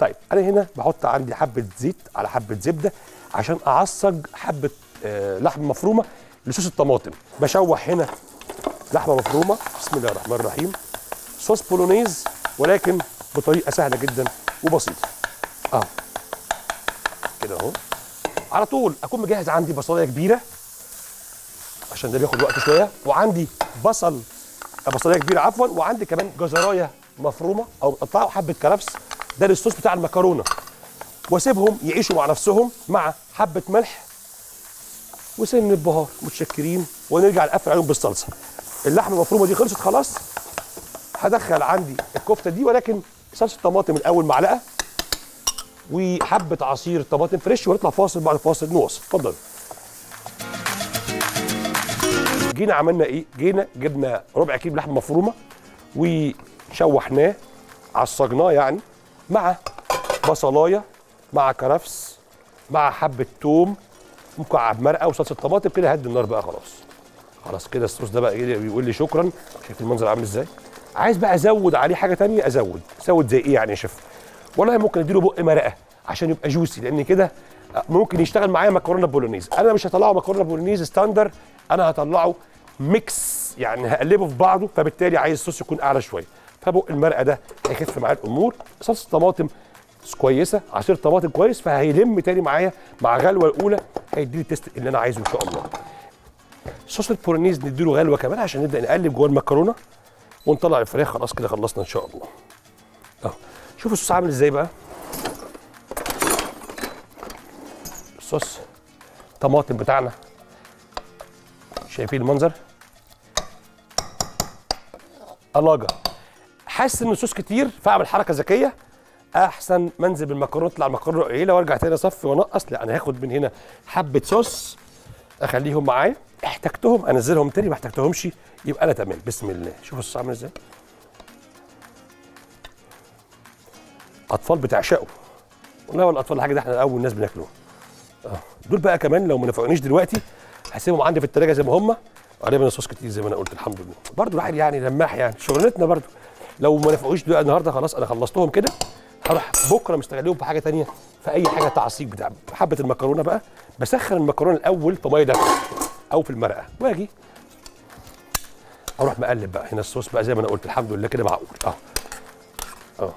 طيب انا هنا بحط عندي حبه زيت على حبه زبده عشان اعصج حبه آه لحمه مفرومه لصوص الطماطم بشوح هنا لحمه مفرومه بسم الله الرحمن الرحيم صوص بولونيز ولكن بطريقه سهله جدا وبسيطه اه كده اهو على طول اكون مجهز عندي بصلايه كبيره عشان ده بياخد وقت شويه وعندي بصل بصلايه كبيره عفوا وعندي كمان جزرايه مفرومه او مقطعه وحبه كرفس ده للصوص بتاع المكرونه واسيبهم يعيشوا مع نفسهم مع حبه ملح وسن البهار متشكرين ونرجع نقفل عليهم بالصلصه اللحمه المفرومه دي خلصت خلاص هدخل عندي الكفته دي ولكن صلصه طماطم الاول معلقه وحبه عصير طماطم فريش ونطلع فاصل بعد فاصل نواصل اتفضل جينا عملنا ايه جينا جبنا ربع كيلو لحمه مفرومه وشوحناه عصجناه يعني مع بصلايه مع كرفس مع حبه توم مكعب مرقه وصلصه طماطم كده هدي النار بقى خلاص خلاص كده الصوص ده بقى ايه بيقول لي شكرا شايف المنظر عامل ازاي عايز بقى ازود عليه حاجه تانية ازود ازود زي ايه يعني يا شيف والله ممكن اديله بق مرقه عشان يبقى جوسي لان كده ممكن يشتغل معايا مكرونه بولونيز انا مش هطلعه مكرونه بولونيز ستاندر انا هطلعه ميكس يعني هقلبه في بعضه فبالتالي عايز الصوص يكون اعلى شويه فبق المرقه ده هيخف معايا الامور صلصه طماطم كويسه عصير طماطم كويس فهيلم تاني معايا مع غلوه الاولى هيديني التيست اللي انا عايزه ان شاء الله صوص البولونيز نديله غلوه كمان عشان نبدا نقلب جوه المكرونه ونطلع الفراخ خلاص كده خلصنا ان شاء الله اهو شوف الصوص عامل ازاي بقى الصوص طماطم بتاعنا شايفين المنظر الاجا حاسس ان الصوص كتير فاعمل حركه ذكيه احسن منزل بالمكرونه تطلع المكرونه قليله وارجع تاني اصفي وانقص لا انا هاخد من هنا حبه صوص اخليهم معايا احتجتهم انزلهم تاني ما احتجتهمش يبقى انا تمام بسم الله شوف الصوص عامل ازاي اطفال بتعشقوا والله والاطفال الحاجه دي احنا اول ناس بناكلوها اه دول بقى كمان لو ما نفعونيش دلوقتي هسيبهم عندي في التلاجة زي ما هم غالبا الصوص كتير زي ما انا قلت الحمد لله برضه الواحد يعني لماح يعني شغلتنا برضه لو ما نفعوش دلوقتي النهارده خلاص انا خلصتهم كده هروح بكره مستغلهم في حاجه تانية في اي حاجه تعصيب بتاع حبه المكرونه بقى بسخن المكرونه الاول في ميه دافيه او في المرقه واجي اروح مقلب بقى هنا الصوص بقى زي ما انا قلت الحمد لله كده معقول اه اه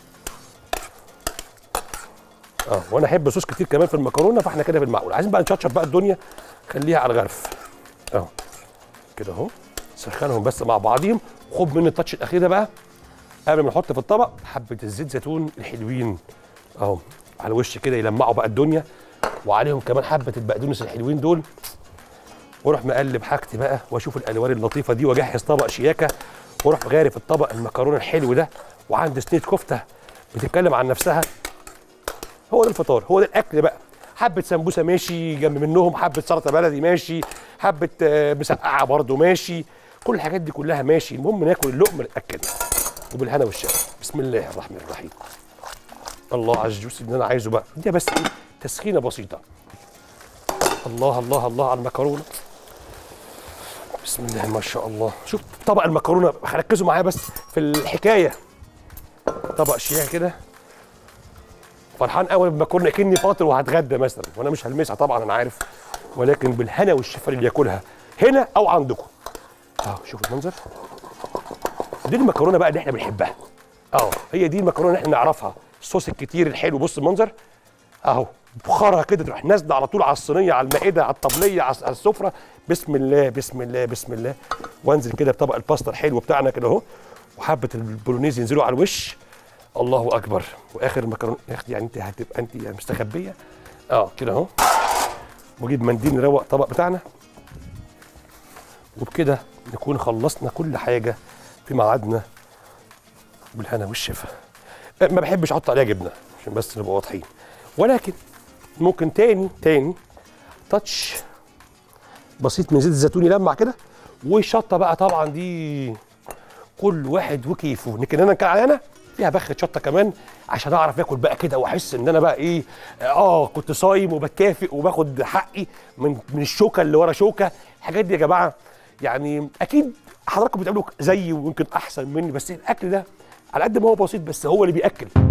اه وانا احب صوص كتير كمان في المكرونه فاحنا كده في المعقول عايزين بقى نشطشط بقى الدنيا خليها على الغرف اهو كده اهو سخنهم بس مع بعضيهم خد من التاتش الاخير ده بقى قبل ما نحط في الطبق حبه الزيت زيتون الحلوين اهو على الوش كده يلمعوا بقى الدنيا وعليهم كمان حبه البقدونس الحلوين دول واروح مقلب حاجتي بقى واشوف الالوان اللطيفه دي واجهز طبق شياكه واروح غارف الطبق المكرونه الحلو ده وعندي صينيه كفته بتتكلم عن نفسها هو ده الفطار هو ده الاكل بقى حبه سمبوسه ماشي جنب منهم حبه سلطه بلدي ماشي حبه آه، مسقعه برده ماشي كل الحاجات دي كلها ماشي المهم ناكل اللقمه نتاكد وبالهنا والشفا بسم الله الرحمن الرحيم الله على الجوس اللي انا عايزه بقى دي بس ايه تسخينه بسيطه الله الله الله على المكرونه بسم الله ما شاء الله شوف طبق المكرونه ركزوا معايا بس في الحكايه طبق شياكه كده فرحان قوي بالمكرونه كاني فاطر وهتغدى مثلا وانا مش هلمسها طبعا انا عارف ولكن بالهنا والشفا اللي ياكلها هنا او عندكم اهو شوفوا المنظر دي المكرونه بقى اللي احنا بنحبها اهو هي دي المكرونه اللي احنا نعرفها الصوص الكتير الحلو بص المنظر اهو بخارها كده تروح نازله على طول على الصينيه على المائده على الطبليه على على السفره بسم الله بسم الله بسم الله وانزل كده بطبق الباستا الحلو بتاعنا كده اهو وحبه البولونيز ينزلوا على الوش الله اكبر واخر المكرونه يا اختي يعني انت هتبقى انت يعني مستخبيه اه كده اهو واجيب منديل نروق الطبق بتاعنا وبكده نكون خلصنا كل حاجه في ميعادنا بالهنا والشفا أه، ما بحبش احط عليها جبنه عشان بس نبقى واضحين ولكن ممكن تاني تاني تاتش بسيط من زيت الزيتون يلمع كده والشطه بقى طبعا دي كل واحد وكيفه لكن انا كان علينا فيها بخه شطه كمان عشان اعرف اكل بقى كده واحس ان انا بقى ايه اه كنت صايم وبتكافئ وباخد حقي من من الشوكه اللي ورا شوكه الحاجات دي يا جماعه يعني اكيد حضراتكم بتعملوا زيي ويمكن احسن مني بس الاكل ده على قد ما هو بسيط بس هو اللي بياكل